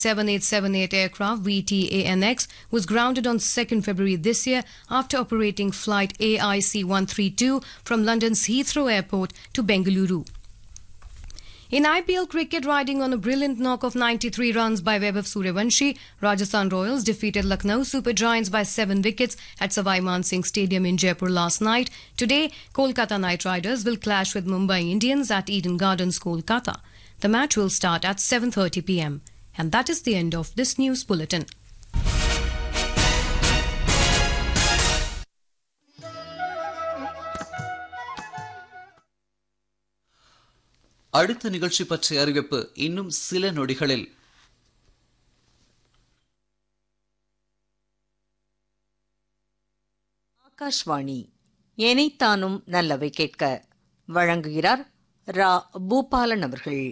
7878 aircraft VTANX was grounded on 2nd February this year after operating flight AIC 132 from London's Heathrow Airport to Bengaluru. In IPL cricket, riding on a brilliant knock of 93 runs by Vaibhav Suryavanshi, Rajasthan Royals defeated Lucknow Super Giants by 7 wickets at Savai Man Singh Stadium in Jaipur last night. Today, Kolkata Knight Riders will clash with Mumbai Indians at Eden Gardens, Kolkata. The match will start at 7:30 p.m. And that is the end of this news bulletin. அடுத்த நிகழ்ச்சி பற்றிய அறிவிப்பு இன்னும் சில நொடிகளில் ஆகாஷ்வாணி எனைத்தானும் நல்லவை கேட்க வழங்குகிறார் ரா பூபாலன் அவர்கள்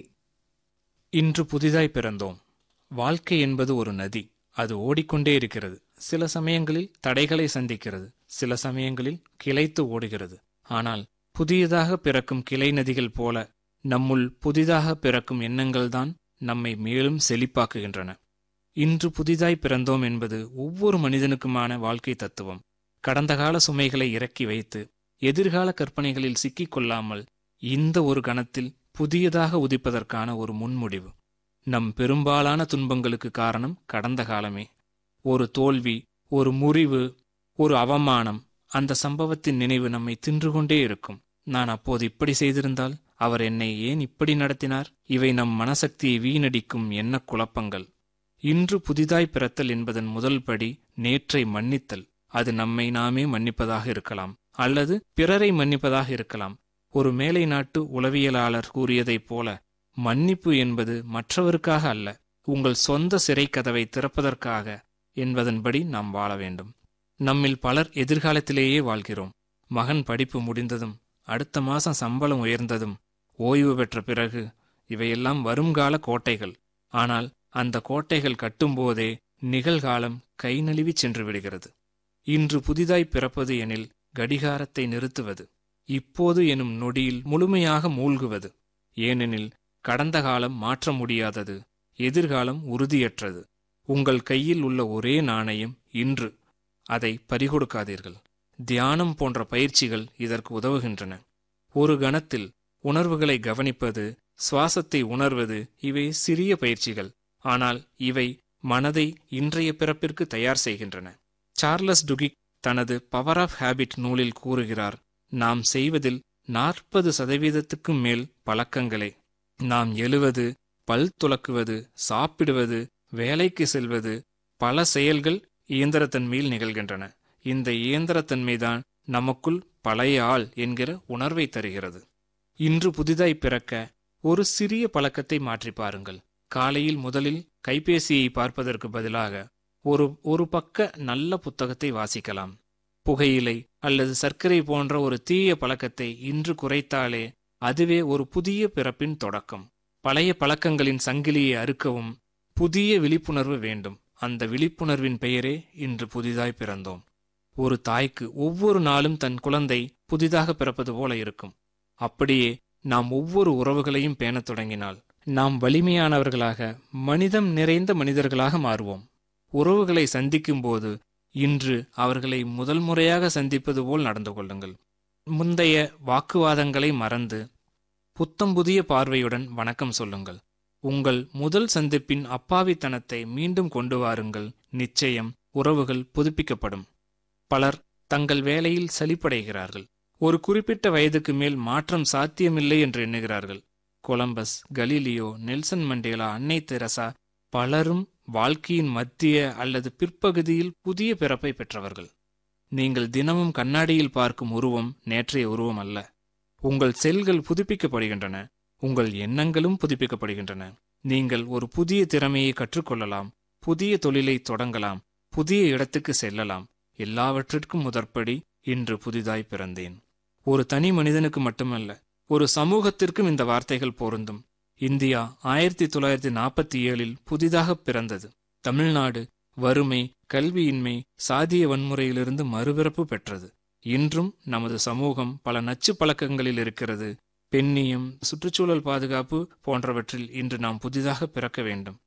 இன்று புதிதாய் பிறந்தோம் வாழ்க்கை என்பது ஒரு நதி அது ஓடிக்கொண்டே இருக்கிறது சில சமயங்களில் தடைகளை சந்திக்கிறது சில சமயங்களில் கிளைத்து ஓடுகிறது ஆனால் புதியதாக பிறக்கும் கிளை நதிகள் போல நம்முள் புதிதாக பிறக்கும் எண்ணங்கள்தான் நம்மை மேலும் செழிப்பாக்குகின்றன இன்று புதிதாய் பிறந்தோம் என்பது ஒவ்வொரு மனிதனுக்குமான வாழ்க்கை தத்துவம் கடந்த கால சுமைகளை இறக்கி வைத்து எதிர்கால கற்பனைகளில் சிக்கிக் கொள்ளாமல் இந்த ஒரு கணத்தில் புதியதாக உதிப்பதற்கான ஒரு முன்முடிவு நம் பெரும்பாலான துன்பங்களுக்கு காரணம் கடந்த காலமே ஒரு தோல்வி ஒரு முறிவு ஒரு அவமானம் அந்த சம்பவத்தின் நினைவு நம்மை தின்று கொண்டே இருக்கும் நான் அப்போது இப்படி செய்திருந்தால் அவர் என்னை ஏன் இப்படி நடத்தினார் இவை நம் மனசக்தியை வீணடிக்கும் எண்ண குழப்பங்கள் இன்று புதிதாய் பிறத்தல் என்பதன் முதல் படி நேற்றை மன்னித்தல் அது நம்மை நாமே மன்னிப்பதாக இருக்கலாம் அல்லது பிறரை மன்னிப்பதாக இருக்கலாம் ஒரு மேலை நாட்டு உளவியலாளர் கூறியதைப் போல மன்னிப்பு என்பது மற்றவருக்காக அல்ல உங்கள் சொந்த சிறை கதவை திறப்பதற்காக என்பதன்படி நாம் வாழ வேண்டும் நம்மில் பலர் எதிர்காலத்திலேயே வாழ்கிறோம் மகன் படிப்பு முடிந்ததும் அடுத்த மாசம் சம்பளம் உயர்ந்ததும் ஓய்வு பெற்ற பிறகு இவையெல்லாம் வருங்கால கோட்டைகள் ஆனால் அந்த கோட்டைகள் கட்டும்போதே நிகழ்காலம் கை நழுவி சென்று விடுகிறது இன்று புதிதாய் பிறப்பது எனில் கடிகாரத்தை நிறுத்துவது இப்போது எனும் நொடியில் முழுமையாக மூழ்குவது ஏனெனில் கடந்த காலம் மாற்ற முடியாதது எதிர்காலம் உறுதியற்றது உங்கள் கையில் உள்ள ஒரே நாணயம் இன்று அதை பறிகொடுக்காதீர்கள் தியானம் போன்ற பயிற்சிகள் இதற்கு உதவுகின்றன ஒரு கணத்தில் உணர்வுகளை கவனிப்பது சுவாசத்தை உணர்வது இவை சிறிய பயிற்சிகள் ஆனால் இவை மனதை இன்றைய பிறப்பிற்கு தயார் செய்கின்றன சார்லஸ் டுகிக் தனது பவர் ஆஃப் ஹேபிட் நூலில் கூறுகிறார் நாம் செய்வதில் நாற்பது சதவீதத்துக்கும் மேல் பழக்கங்களே நாம் எழுவது பல் துலக்குவது சாப்பிடுவது வேலைக்கு செல்வது பல செயல்கள் இயந்திரத்தன்மையில் நிகழ்கின்றன இந்த இயந்திரத்தன்மைதான் நமக்குள் பழைய ஆள் என்கிற உணர்வை தருகிறது இன்று புதிதாய் பிறக்க ஒரு சிறிய பழக்கத்தை மாற்றி பாருங்கள் காலையில் முதலில் கைபேசியை பார்ப்பதற்கு பதிலாக ஒரு ஒரு பக்க நல்ல புத்தகத்தை வாசிக்கலாம் புகையிலை அல்லது சர்க்கரை போன்ற ஒரு தீய பழக்கத்தை இன்று குறைத்தாலே அதுவே ஒரு புதிய பிறப்பின் தொடக்கம் பழைய பழக்கங்களின் சங்கிலியை அறுக்கவும் புதிய விழிப்புணர்வு வேண்டும் அந்த விழிப்புணர்வின் பெயரே இன்று புதிதாய் பிறந்தோம் ஒரு தாய்க்கு ஒவ்வொரு நாளும் தன் குழந்தை புதிதாக பிறப்பது போல இருக்கும் அப்படியே நாம் ஒவ்வொரு உறவுகளையும் பேணத் தொடங்கினால் நாம் வலிமையானவர்களாக மனிதம் நிறைந்த மனிதர்களாக மாறுவோம் உறவுகளை சந்திக்கும்போது இன்று அவர்களை முதல் முறையாக சந்திப்பது போல் நடந்து கொள்ளுங்கள் முந்தைய வாக்குவாதங்களை மறந்து புத்தம் புதிய பார்வையுடன் வணக்கம் சொல்லுங்கள் உங்கள் முதல் சந்திப்பின் அப்பாவித்தனத்தை மீண்டும் கொண்டு வாருங்கள் நிச்சயம் உறவுகள் புதுப்பிக்கப்படும் பலர் தங்கள் வேலையில் சலிப்படைகிறார்கள் ஒரு குறிப்பிட்ட வயதுக்கு மேல் மாற்றம் சாத்தியமில்லை என்று எண்ணுகிறார்கள் கொலம்பஸ் கலீலியோ நெல்சன் மண்டேலா அன்னை தெரசா பலரும் வாழ்க்கையின் மத்திய அல்லது பிற்பகுதியில் புதிய பிறப்பை பெற்றவர்கள் நீங்கள் தினமும் கண்ணாடியில் பார்க்கும் உருவம் நேற்றைய உருவம் அல்ல உங்கள் செல்கள் புதுப்பிக்கப்படுகின்றன உங்கள் எண்ணங்களும் புதுப்பிக்கப்படுகின்றன நீங்கள் ஒரு புதிய திறமையை கற்றுக்கொள்ளலாம் புதிய தொழிலை தொடங்கலாம் புதிய இடத்துக்கு செல்லலாம் எல்லாவற்றிற்கும் முதற்படி இன்று புதிதாய் பிறந்தேன் ஒரு தனி மனிதனுக்கு மட்டுமல்ல ஒரு சமூகத்திற்கும் இந்த வார்த்தைகள் பொருந்தும் இந்தியா ஆயிரத்தி தொள்ளாயிரத்தி நாற்பத்தி ஏழில் புதிதாக பிறந்தது தமிழ்நாடு வறுமை கல்வியின்மை சாதிய வன்முறையிலிருந்து மறுபிறப்பு பெற்றது இன்றும் நமது சமூகம் பல நச்சு பழக்கங்களில் இருக்கிறது பெண்ணியம் சுற்றுச்சூழல் பாதுகாப்பு போன்றவற்றில் இன்று நாம் புதிதாக பிறக்க வேண்டும்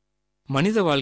மனித வாழ்க்கை